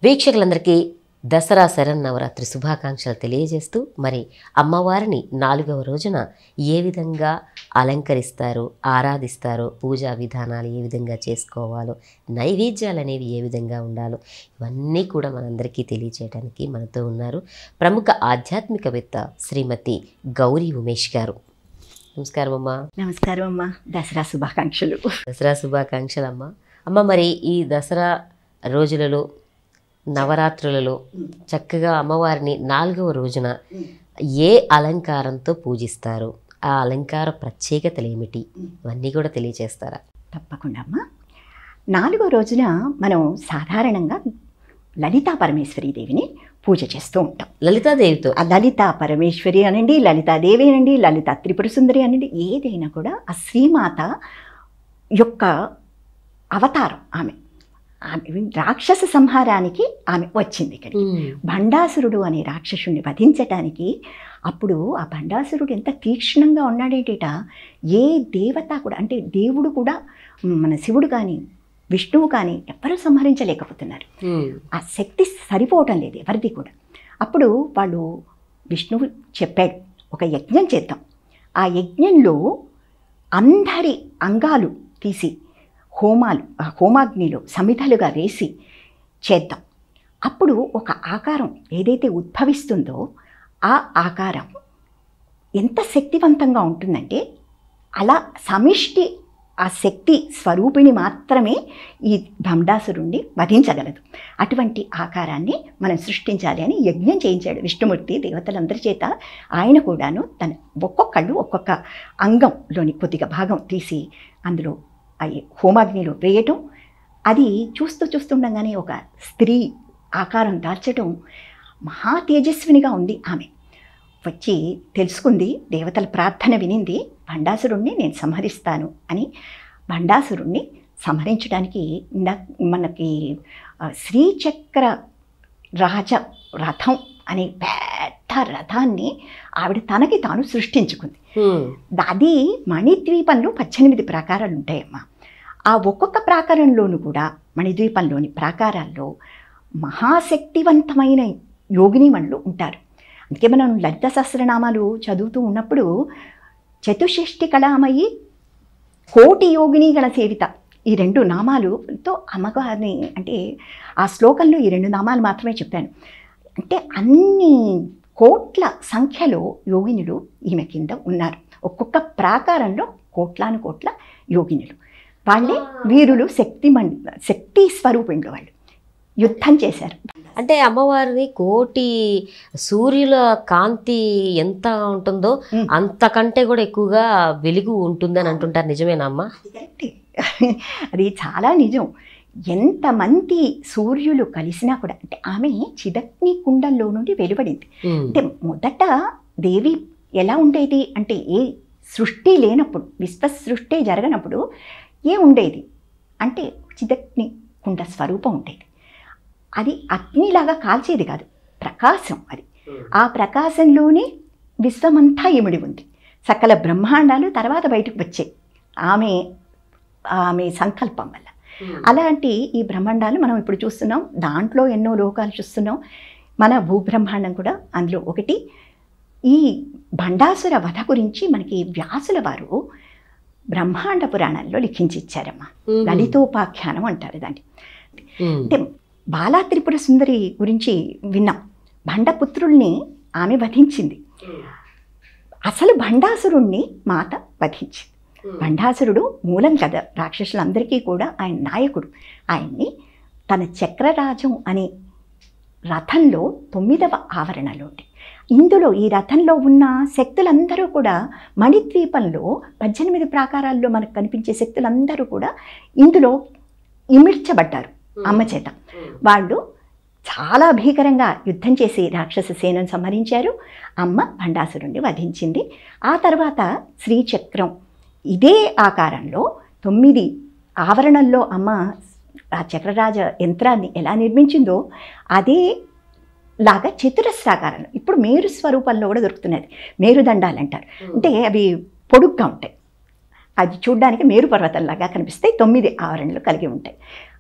వీక్షకులందరికీ దసరా శరన్నవరాత్రి శుభాకాంక్షలు తెలియజేస్తూ మరి అమ్మవారిని నాలుగవ రోజున ఏ విధంగా అలంకరిస్తారు ఆరాధిస్తారో పూజా విధానాలు ఏ విధంగా చేసుకోవాలో నైవేద్యాలు అనేవి ఏ విధంగా ఉండాలో ఇవన్నీ కూడా మనందరికీ తెలియచేయడానికి మనతో ఉన్నారు ప్రముఖ ఆధ్యాత్మికవేత్త శ్రీమతి గౌరీ ఉమేష్ గారు నమస్కారం అమ్మా నమస్కారం అమ్మా దసరా శుభాకాంక్షలు దసరా శుభాకాంక్షలు అమ్మ అమ్మ మరి ఈ దసరా రోజులలో నవరాత్రులలో చక్కగా అమ్మవారిని నాలుగవ రోజున ఏ అలంకారంతో పూజిస్తారు ఆ అలంకార ప్రత్యేకతలు ఏమిటి ఇవన్నీ కూడా తెలియజేస్తారా తప్పకుండా అమ్మా నాలుగో రోజున మనం సాధారణంగా లలితా పరమేశ్వరి దేవిని పూజ చేస్తూ ఉంటాం లలితాదేవితో ఆ లలితా పరమేశ్వరి అనండి లలితాదేవి అనండి లలిత త్రిపుర సుందరి అనండి ఏదైనా కూడా ఆ శ్రీమాత యొక్క అవతారం ఆమె ఆమె రాక్షస సంహారానికి ఆమె వచ్చింది ఇక్కడ భండాసురుడు అనే రాక్షసుడిని వధించటానికి అప్పుడు ఆ భండాసురుడు ఎంత తీక్ష్ణంగా ఉన్నాడేటట ఏ దేవత కూడా అంటే దేవుడు కూడా మన శివుడు కానీ విష్ణువు కానీ ఎవ్వరూ సంహరించలేకపోతున్నారు ఆ శక్తి సరిపోవటం లేదు ఎవరిది కూడా అప్పుడు వాళ్ళు విష్ణువు చెప్పాడు ఒక యజ్ఞం చేద్దాం ఆ యజ్ఞంలో అందరి అంగాలు తీసి హోమాలు ఆ హోమాగ్నిలో సమిధలుగా వేసి చేద్దాం అప్పుడు ఒక ఆకారం ఏదైతే ఉద్భవిస్తుందో ఆ ఆకారం ఎంత శక్తివంతంగా ఉంటుందంటే అలా సమిష్టి ఆ శక్తి స్వరూపిణి మాత్రమే ఈ భండాసురుణ్ణి వధించగలదు అటువంటి ఆకారాన్ని మనం సృష్టించాలి అని యజ్ఞం చేయించాడు విష్ణుమూర్తి దేవతలందరి చేత ఆయన కూడాను తన ఒక్కొక్కళ్ళు ఒక్కొక్క అంగంలోని కొద్దిగా భాగం తీసి అందులో అవి హోమాగ్నిలో వేయటం అది చూస్తూ చూస్తుండగానే ఒక స్త్రీ ఆకారం దాల్చటం మహా తేజస్వినిగా ఉంది ఆమె వచ్చి తెలుసుకుంది దేవతల ప్రార్థన వినింది భండాసురుణ్ణి నేను సంహరిస్తాను అని భండాసురుణ్ణి సంహరించడానికి ఇందా- మనకి ఆ, శ్రీచక్ర రాజ రథం అనే పెద్ద రథాన్ని ఆవిడ తనకి తాను సృష్టించుకుంది అది మణిద్వీపంలో పద్దెనిమిది ప్రాకారాలు ఉంటాయమ్మా ఆ ఒక్కొక్క ప్రాకారంలోనూ కూడా మణిద్వీపంలోని ప్రాకారాల్లో మహాశక్తివంతమైన యోగినిమణులు ఉంటారు అందుకే మనం లలిత సహస్రనామాలు చదువుతూ ఉన్నప్పుడు చతుషష్టి కళామయి కోటి యోగిని గణ సేవిత ఈ రెండు నామాలుతో అమ్మగారిని అంటే ఆ శ్లోకంలో ఈ రెండు నామాలు మాత్రమే చెప్పాను అంటే అన్ని కోట్ల సంఖ్యలో యోగినులు ఈమె కింద ఉన్నారు ఒక్కొక్క ప్రాకారంలో కోట్లాను కోట్ల యోగినులు వాళ్ళే వీరులు శక్తి మం శక్తి స్వరూపిండు వాళ్ళు యుద్ధం చేశారు అంటే అమ్మవారిని కోటి సూర్యుల కాంతి ఎంత ఉంటుందో మ్మ్. అంతకంటే కూడా ఎక్కువగా వెలుగు ఉంటుందని అంటుంటారు నిజమేనా అమ్మా అది కరెక్టే అది చాలా నిజం ఎంతమంది సూర్యులు కలిసినా కూడా అంటే ఆమె చిదగ్ని కుండంలో నుండి వెలువడింది మ్మ్. అంటే మొదట దేవి ఎలా ఉండేది అంటే ఏ సృష్టి లేనప్పుడు విశ్వ సృష్టి జరగనప్పుడు ఏ ఉండేది అంటే చిదగ్ని కుండ స్వరూపం ఉండేది అది అగ్నిలాగా కాల్చేది కాదు ప్రకాశం అది ఆ ప్రకాశంలోనే విశ్వమంతా ఇమిడి ఉంది సకల బ్రహ్మాండాలు తర్వాత బయటకు వచ్చాయి ఆమె ఆమె సంకల్పం వల్ల అలాంటి ఈ బ్రహ్మాండాలు మనం ఇప్పుడు చూస్తున్నాం దాంట్లో ఎన్నో లోకాలు చూస్తున్నాం మన భూబ్రహ్మాండం కూడా అందులో ఒకటి ఈ భండాసుర వధ గురించి మనకి వ్యాసుల వారు బ్రహ్మాండ పురాణాల్లో లిఖించిచ్చారమ్మా మ్మ్. లలితోపాఖ్యానం అంటారు దాన్ని మ్మ్. అంటే బాలా త్రిపుర సుందరి గురించి విన్నాం భండపుత్రుల్ని ఆమె వధించింది అసలు భండాసురుణ్ణి మాత వధించింది భండాసురుడు మూలం కదా రాక్షసులందరికీ కూడా ఆయన నాయకుడు ఆయన్ని తన చక్రరాజం అనే రథంలో తొమ్మిదవ ఆవరణలో ఉంది ఇందులో ఈ రథంలో ఉన్న శక్తులందరూ కూడా మణిద్వీపంలో పద్దెనిమిది ప్రాకారాల్లో మనకు కనిపించే శక్తులందరూ కూడా ఇందులో ఇమిడ్చబడ్డారు అమ్మ చేత వాళ్ళు చాలా భీకరంగా యుద్ధం చేసి రాక్షస సేనను సంహరించారు అమ్మ భండాసురుణ్ణి వధించింది ఆ తర్వాత శ్రీచక్రం ఇదే ఆకారంలో తొమ్మిది ఆవరణల్లో అమ్మ ఆ చక్రరాజ యంత్రాన్ని ఎలా నిర్మించిందో అదే లాగా చతురస్రాకారంలో ఇప్పుడు మేరు స్వరూపంలో కూడా దొరుకుతున్నది మేరుదండాలు అంటారు అంటే అవి పొడుగ్గా ఉంటాయి అది చూడ్డానికి మేరు పర్వతంలాగా కనిపిస్తాయి తొమ్మిది ఆవరణలు కలిగి ఉంటాయి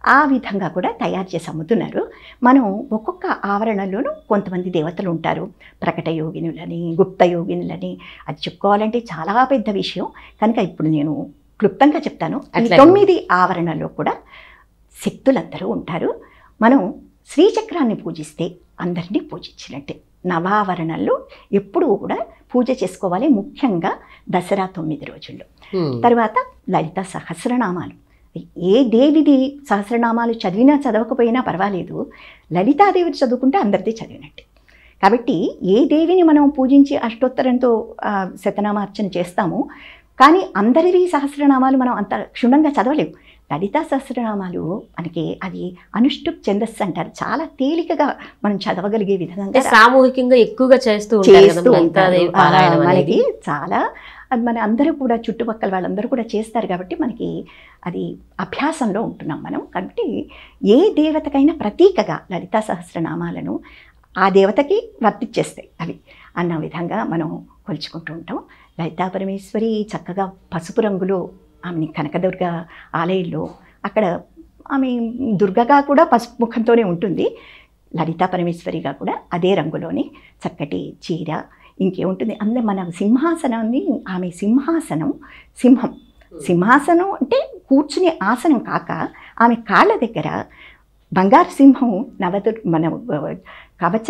ఆ విధంగా కూడా తయారు చేసి అమ్ముతున్నారు మనం ఒక్కొక్క ఆవరణలోనూ కొంతమంది దేవతలు ఉంటారు ప్రకట యోగినులని గుప్త యోగినులని అది చెప్పుకోవాలంటే చాలా పెద్ద విషయం కనుక ఇప్పుడు నేను క్లుప్తంగా చెప్తాను ఈ అట్లాగే. తొమ్మిది ఆవరణలో కూడా శక్తులందరూ ఉంటారు మనం శ్రీచక్రాన్ని పూజిస్తే అందరినీ పూజించినట్టే నవావరణల్లో ఎప్పుడూ కూడా పూజ చేసుకోవాలి ముఖ్యంగా దసరా తొమ్మిది రోజుల్లో హ్మ్. తర్వాత లలిత సహస్రనామాలు ఏ దేవిది సహస్రనామాలు చదివినా చదవకపోయినా పర్వాలేదు లలితాదేవి చదువుకుంటే అందరిది చదివినట్టే కాబట్టి ఏ దేవిని మనం పూజించి అష్టోత్తరంతో ఆ, శతనామార్చన చేస్తామో కానీ అందరివి సహస్రనామాలు మనం అంత క్షుణ్ణంగా చదవలేము లలితా సహస్రనామాలు మనకి అది అనుష్టుప్ ఛందస్సు అంటారు చాలా తేలికగా మనం చదవగలిగే అంటే విధంగా సామూహికంగా ఎక్కువగా చేస్తూ ఉంటారు చేస్తూ కదా ఉంటారు లలితాదేవి ఆ, పారాయణం అనేది మనకి చాలా అది మన అందరూ కూడా చుట్టుపక్కల వాళ్ళందరూ కూడా చేస్తారు కాబట్టి మనకి అది అభ్యాసంలో ఉంటున్నాం మనం కాబట్టి ఏ దేవతకైనా ప్రతీకగా లలితా సహస్రనామాలను ఆ దేవతకి వర్తిచ్చేస్తాయి అవి అన్న విధంగా మనం కొలుచుకుంటూ ఉంటాం లలితా పరమేశ్వరి చక్కగా పసుపు రంగులో ఆమెని కనకదుర్గ ఆలయంలో అక్కడ ఆమె దుర్గగా కూడా పసుపు ముఖంతోనే ఉంటుంది లలితా పరమేశ్వరిగా కూడా అదే రంగులోని చక్కటి చీర ఇంకేముంటుంది అందరు మన సింహాసనాన్ని ఆమె సింహాసనం సింహం సింహాసనం అంటే కూర్చునే ఆసనం కాక ఆమె కాళ్ళ దగ్గర బంగారు సింహం నవదుర్ మన కవచ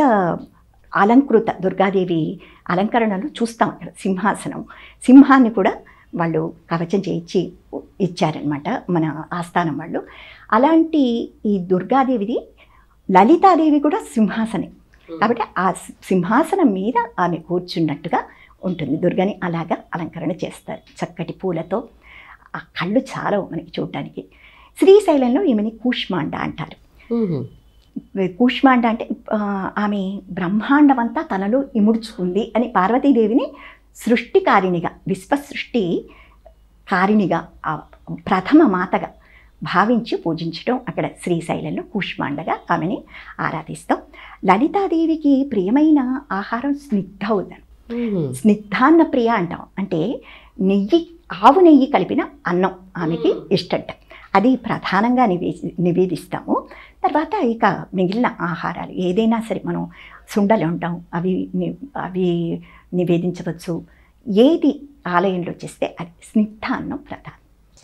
అలంకృత దుర్గాదేవి అలంకరణలు చూస్తాం అక్కడ సింహాసనం సింహాన్ని కూడా వాళ్ళు కవచం చేయించి ఇచ్చారనమాట మన ఆస్థానం వాళ్ళు అలాంటి ఈ దుర్గాదేవిది లలితాదేవి కూడా సింహాసనే కాబట్టి ఆ సి- సింహాసనం మీద ఆమె కూర్చున్నట్టుగా ఉంటుంది దుర్గని అలాగా అలంకరణ చేస్తారు చక్కటి పూలతో ఆ కళ్ళు చాలా మనకి చూడడానికి శ్రీశైలంలో ఈమెని కూష్మాండ అంటారు హ్మ్. కూష్మాండ అంటే ఆ, ఆమె బ్రహ్మాండం అంతా తనలో ఇముడ్చుకుంది అని పార్వతీదేవిని సృష్టికారిణిగా విశ్వ సృష్టి కారిణిగా ఆ ప్రథమ మాతగా భావించి పూజించడం అక్కడ శ్రీశైలంలో కూష్మాండగా ఆమెని ఆరాధిస్తాం లలితాదేవికి ప్రియమైన ఆహారం స్నిగ్ధౌదం హ్మ్. స్నిగ్ధాన్న ప్రియ అంటాం అంటే నెయ్యి ఆవు నెయ్యి కలిపిన అన్నం ఆమెకి ఇష్టంట అది ప్రధానంగా నివేది నివేదిస్తాము తర్వాత ఇక మిగిలిన ఆహారాలు ఏదైనా సరే మనం సుండలు ఉంటాం అవి ని- అవి నివేదించవచ్చు ఏది ఆలయంలో చేస్తే అది స్నిగ్ధాన్నం ప్రధానం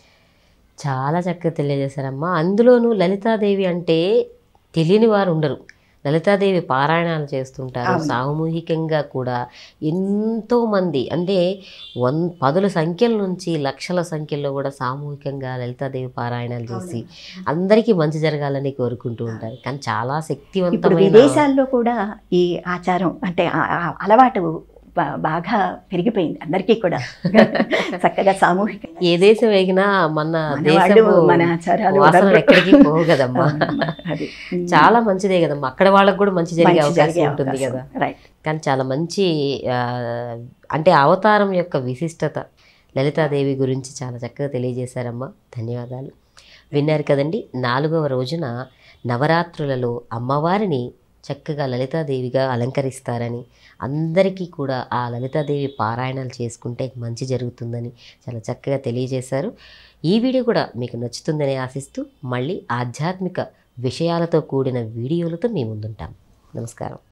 చాలా చక్కగా తెలియజేశారమ్మా అందులోనూ లలితాదేవి అంటే తెలియని వారు ఉండరు లలితాదేవి పారాయణాలు చేస్తుంటారు అవును. సామూహికంగా కూడా ఎంతో మంది అంటే వన్ పదుల సంఖ్యల నుంచి లక్షల సంఖ్యలో కూడా సామూహికంగా లలితాదేవి పారాయణాలు చేసి అందరికీ మంచి జరగాలని కోరుకుంటూ ఉంటారు కానీ చాలా ఇప్పుడు శక్తివంతమైన విదేశాల్లో కూడా ఈ ఆచారం అంటే ఆ- ఆ అలవాటు బా- బాగా పెరిగిపోయింది అందరికీ కూడా చక్కగా సామూహికంగా ఏ దేశం వేగినా మన మన వాళ్ళు దేశపు మన ఆచారాలు వాసనలు వదలరు. ఎక్కడికి పోవు కదమ్మా అవునమ్మా, అది చాలా మంచిదే కదమ్మా అక్కడ వాళ్ళకు కూడా మంచి జరిగే మంచి అవకాశం జరిగే ఉంటుంది అవకాశం. కదా రైట్ కానీ చాలా మంచి ఆ, అంటే అవతారం యొక్క విశిష్టత లలితాదేవి గురించి చాలా చక్కగా తెలియజేశారమ్మా ధన్యవాదాలు విన్నారు కదండి నాలుగవ రోజున నవరాత్రులలో అమ్మవారిని చక్కగా లలితాదేవిగా అలంకరిస్తారని అందరికీ కూడా ఆ లలితాదేవి పారాయణాలు చేసుకుంటే మంచి జరుగుతుందని చాలా చక్కగా తెలియజేశారు ఈ వీడియో కూడా మీకు నచ్చుతుందని ఆశిస్తూ మళ్ళీ ఆధ్యాత్మిక విషయాలతో కూడిన వీడియోలతో మీ ముందుంటాం నమస్కారం